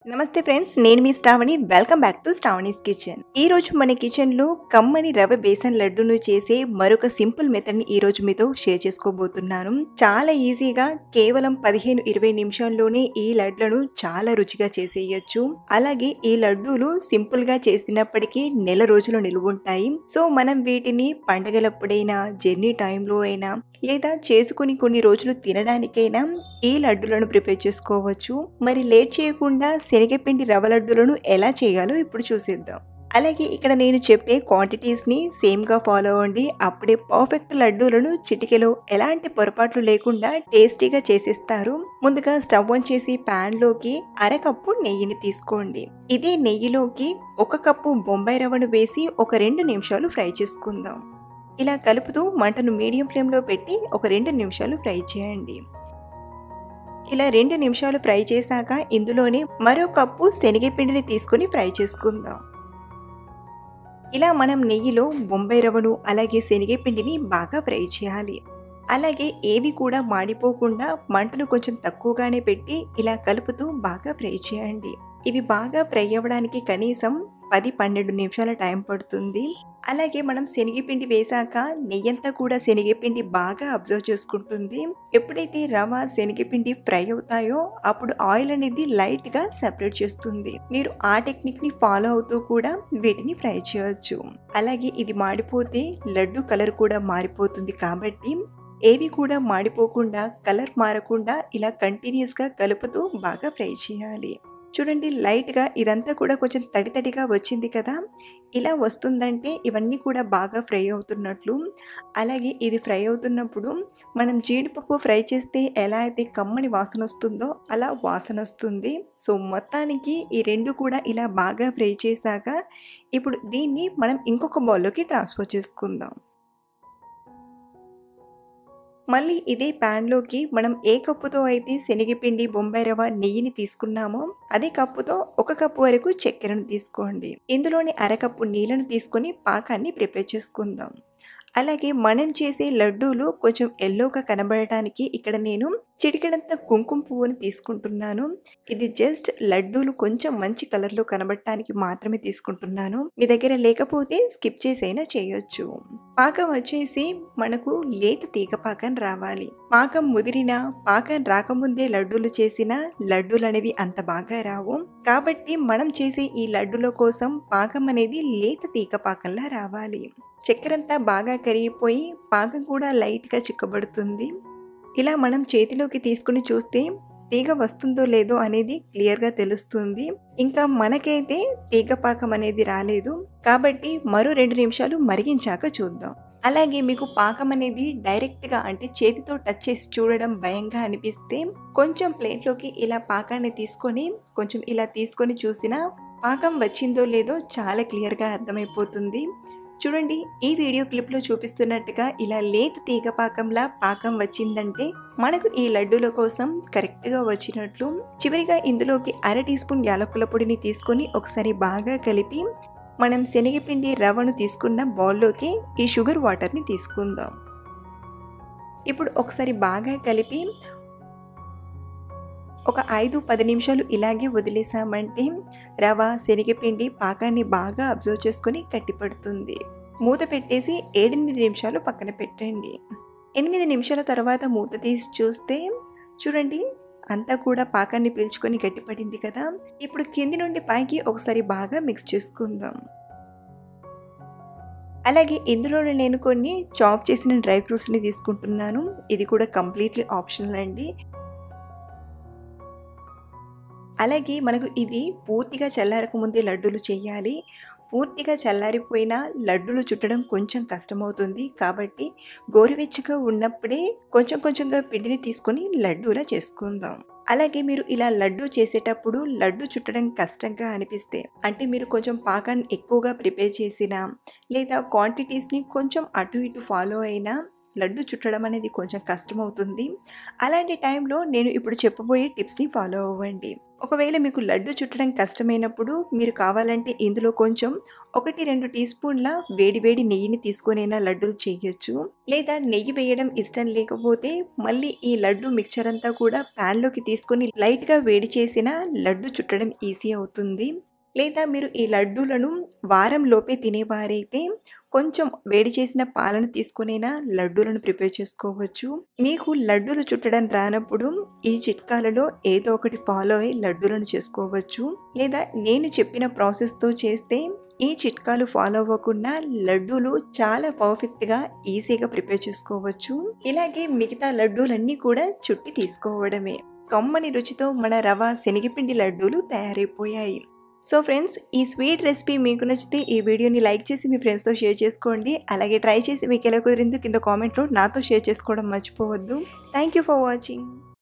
నమస్తే ఫ్రెండ్స్ నేను మీ Sravani welcome back to Sravani's kitchen ఈ రోజు మన కిచెన్ లో కమ్మని రవ్వ బేసన్ లడ్డును చేసే మరొక సింపుల్ మెథడ్ ని ఈ రోజు మీతో షేర్ చేసుకోబోతున్నాను చాలా ఈజీగా కేవలం పదిహేను ఇరవై నిమిషాల్లోనే ఈ లడ్లను చాలా రుచిగా చేసేయచ్చు అలాగే ఈ లడ్డూలు సింపుల్ గా చేసినప్పటికీ నెల రోజులు నిలువ ఉంటాయి సో మనం వీటిని పండగలప్పుడైనా జర్నీ టైంలో అయినా లేదా చేసుకుని కొన్ని రోజులు తినడానికైనా ఈ లడ్డులను ప్రిపేర్ చేసుకోవచ్చు మరి లేట్ చేయకుండా శనగపిండి రవ్వ లడ్డులను ఎలా చేయాలో ఇప్పుడు చూసేద్దాం అలాగే ఇక్కడ నేను చెప్పే క్వాంటిటీస్ని సేమ్గా ఫాలో అవ్వండి అప్పుడే పర్ఫెక్ట్ లడ్డూలను చిటికెలో ఎలాంటి పొరపాట్లు లేకుండా టేస్టీగా చేసేస్తారు ముందుగా స్టవ్ ఆన్ చేసి ప్యాన్లోకి అరకప్పు నెయ్యిని తీసుకోండి ఇదే నెయ్యిలోకి ఒక కప్పు బొంబాయి రవ్వను వేసి ఒక రెండు నిమిషాలు ఫ్రై చేసుకుందాం ఇలా కలుపుతూ మంటను మీడియం ఫ్లేమ్లో పెట్టి ఒక రెండు నిమిషాలు ఫ్రై చేయండి ఇలా రెండు నిమిషాలు ఫ్రై చేశాక ఇందులోనే మరో కప్పు శనగపిండిని తీసుకొని ఫ్రై చేసుకుందాం ఇలా మనం నెయ్యిలో బొంబాయి రవ్వను అలాగే శనగపిండిని బాగా ఫ్రై చేయాలి అలాగే ఏవి కూడా మాడిపోకుండా మంటను కొంచెం తక్కువగానే పెట్టి ఇలా కలుపుతూ బాగా ఫ్రై చేయండి ఇవి బాగా ఫ్రై అవ్వడానికి కనీసం పది పన్నెండు నిమిషాల టైం పడుతుంది అలాగే మనం శనగపిండి వేశాక నెయ్యంతా కూడా శనగపిండి బాగా అబ్జర్వ్ చేసుకుంటుంది ఎప్పుడైతే రవ శనగపిండి ఫ్రై అవుతాయో అప్పుడు ఆయిల్ అనేది లైట్గా సెపరేట్ చేస్తుంది మీరు ఆ టెక్నిక్ని ఫాలో అవుతూ కూడా వీటిని ఫ్రై చేయవచ్చు అలాగే ఇది మాడిపోతే లడ్డు కలర్ కూడా మారిపోతుంది కాబట్టి ఏవి కూడా మాడిపోకుండా కలర్ మారకుండా ఇలా కంటిన్యూస్గా కలుపుతూ బాగా ఫ్రై చేయాలి చూడండి లైట్గా ఇదంతా కూడా కొంచెం తడి తడిగా వచ్చింది కదా ఇలా వస్తుందంటే ఇవన్నీ కూడా బాగా ఫ్రై అవుతున్నట్లు అలాగే ఇది ఫ్రై అవుతున్నప్పుడు మనం జీడిపప్పు ఫ్రై చేస్తే ఎలా అయితే కమ్మని వాసన వస్తుందో అలా వాసన వస్తుంది సో మొత్తానికి ఈ రెండు కూడా ఇలా బాగా ఫ్రై చేశాక ఇప్పుడు దీన్ని మనం ఇంకొక బౌల్లోకి ట్రాన్స్ఫర్ చేసుకుందాం మళ్ళీ ఇదే ప్యాన్లోకి మనం ఏ కప్పుతో అయితే శనగపిండి బొంబాయి రవ్వ నెయ్యిని తీసుకున్నామో అదే కప్పుతో ఒక కప్పు వరకు చక్కెరను తీసుకోండి ఇందులోని అరకప్పు నీళ్ళను తీసుకొని పాకాన్ని ప్రిపేర్ చేసుకుందాం అలాగే మనం చేసే లడ్డూలు కొంచెం ఎల్లోగా కనబడటానికి ఇక్కడ నేను చిటికెడంత కుంకుమ పువ్వుని తీసుకుంటున్నాను ఇది జస్ట్ లడ్డూలు కొంచెం మంచి కలర్లో కనబడటానికి మాత్రమే తీసుకుంటున్నాను మీ దగ్గర లేకపోతే స్కిప్ చేసైనా చేయొచ్చు పాకం వచ్చేసి మనకు లేత తీగ పాకం రావాలి పాకం ముదిరిన పాకం రాకముందే లడ్డూలు చేసిన లడ్డూలు అనేవి అంత బాగా రావు కాబట్టి మనం చేసే ఈ లడ్డుల కోసం పాకం అనేది లేత తీగ పాకంలా రావాలి చక్కెరంతా బాగా కరిగిపోయి పాకం కూడా లైట్గా చిక్కబడుతుంది ఇలా మనం చేతిలోకి తీసుకుని చూస్తే తీగ వస్తుందో లేదో అనేది క్లియర్గా తెలుస్తుంది ఇంకా మనకైతే తీగ పాకం అనేది రాలేదు కాబట్టి మరో రెండు నిమిషాలు మరిగించాక చూద్దాం అలాగే మీకు పాకం అనేది డైరెక్ట్గా అంటే చేతితో టచ్ చేసి చూడడం భయంగా అనిపిస్తే కొంచెం ప్లేట్లోకి ఇలా పాకాన్ని తీసుకొని కొంచెం ఇలా తీసుకొని చూసినా పాకం వచ్చిందో లేదో చాలా క్లియర్గా అర్థమైపోతుంది చూడండి ఈ వీడియో క్లిప్లో చూపిస్తున్నట్టుగా ఇలా లేత తీగ పాకంలా పాకం వచ్చిందంటే మనకు ఈ లడ్డూల కోసం కరెక్ట్గా వచ్చినట్లు చివరిగా ఇందులోకి అర టీ స్పూన్ యాలకుల పొడిని తీసుకొని ఒకసారి బాగా కలిపి మనం శనగపిండి రవ్వను తీసుకున్న బౌల్లోకి ఈ షుగర్ వాటర్ని తీసుకుందాం ఇప్పుడు ఒకసారి బాగా కలిపి ఒక ఐదు పది నిమిషాలు ఇలాగే వదిలేసామంటే రవ శనగపిండి పాకాన్ని బాగా అబ్జర్వ్ చేసుకొని గట్టిపడుతుంది మూత పెట్టేసి ఏడెనిమిది నిమిషాలు పక్కన పెట్టండి ఎనిమిది నిమిషాల తర్వాత మూత తీసి చూస్తే చూడండి అంతా కూడా పాకాన్ని పీల్చుకొని గట్టిపడింది కదా ఇప్పుడు కింది నుండి పైకి ఒకసారి బాగా మిక్స్ చేసుకుందాం అలాగే ఇందులో నేను కొన్ని చాప్ చేసిన డ్రై ఫ్రూట్స్ని తీసుకుంటున్నాను ఇది కూడా కంప్లీట్లీ ఆప్షనల్ అండి అలాగే మనకు ఇది పూర్తిగా చల్లారక ముందే లడ్డూలు చేయాలి పూర్తిగా చల్లారిపోయిన లడ్డూలు చుట్టడం కొంచెం కష్టమవుతుంది కాబట్టి గోరువెచ్చగా ఉన్నప్పుడే కొంచెం కొంచెంగా పిండిని తీసుకొని లడ్డూలా చేసుకుందాం అలాగే మీరు ఇలా లడ్డు చేసేటప్పుడు లడ్డు చుట్టడం కష్టంగా అనిపిస్తే అంటే మీరు కొంచెం పాకాన్ని ఎక్కువగా ప్రిపేర్ చేసినా లేదా క్వాంటిటీస్ని కొంచెం అటు ఇటు ఫాలో అయినా లడ్డు చుట్టడం అనేది కొంచెం కష్టమవుతుంది అలాంటి టైంలో నేను ఇప్పుడు చెప్పబోయే టిప్స్ని ఫాలో అవ్వండి ఒకవేళ మీకు లడ్డు చుట్టడం కష్టమైనప్పుడు మీరు కావాలంటే ఇందులో కొంచెం ఒకటి రెండు టీ స్పూన్ల వేడి వేడి నెయ్యిని తీసుకొనైనా లడ్డూలు చేయొచ్చు లేదా నెయ్యి వేయడం ఇష్టం లేకపోతే మళ్ళీ ఈ లడ్డు మిక్చర్ అంతా కూడా ప్యాన్లోకి తీసుకొని లైట్గా వేడి చేసిన లడ్డు చుట్టడం ఈజీ అవుతుంది లేదా మీరు ఈ లడ్డూలను వారం లోపే తినేవారైతే కొంచెం వేడి చేసిన పాలను తీసుకునైనా లడ్డూలను ప్రిపేర్ చేసుకోవచ్చు మీకు లడ్డూలు చుట్టడం రానప్పుడు ఈ చిట్కాలలో ఏదో ఒకటి ఫాలో అయ్యి లడ్డూలను చేసుకోవచ్చు లేదా నేను చెప్పిన ప్రాసెస్తో చేస్తే ఈ చిట్కాలు ఫాలో అవ్వకుండా లడ్డూలు చాలా పర్ఫెక్ట్గా ఈజీగా ప్రిపేర్ చేసుకోవచ్చు ఇలాగే మిగతా లడ్డూలన్నీ కూడా చుట్టి తీసుకోవడమే కమ్మని రుచితో మన రవ శనగపిండి లడ్డూలు తయారైపోయాయి సో ఫ్రెండ్స్ ఈ స్వీట్ రెసిపీ మీకు నచ్చితే ఈ వీడియోని లైక్ చేసి మీ ఫ్రెండ్స్తో షేర్ చేసుకోండి అలాగే ట్రై చేసి మీకు ఎలా కుదిరిందో కింద కామెంట్లో నాతో షేర్ చేసుకోవడం మర్చిపోవద్దు థ్యాంక్ యూ ఫర్ వాచింగ్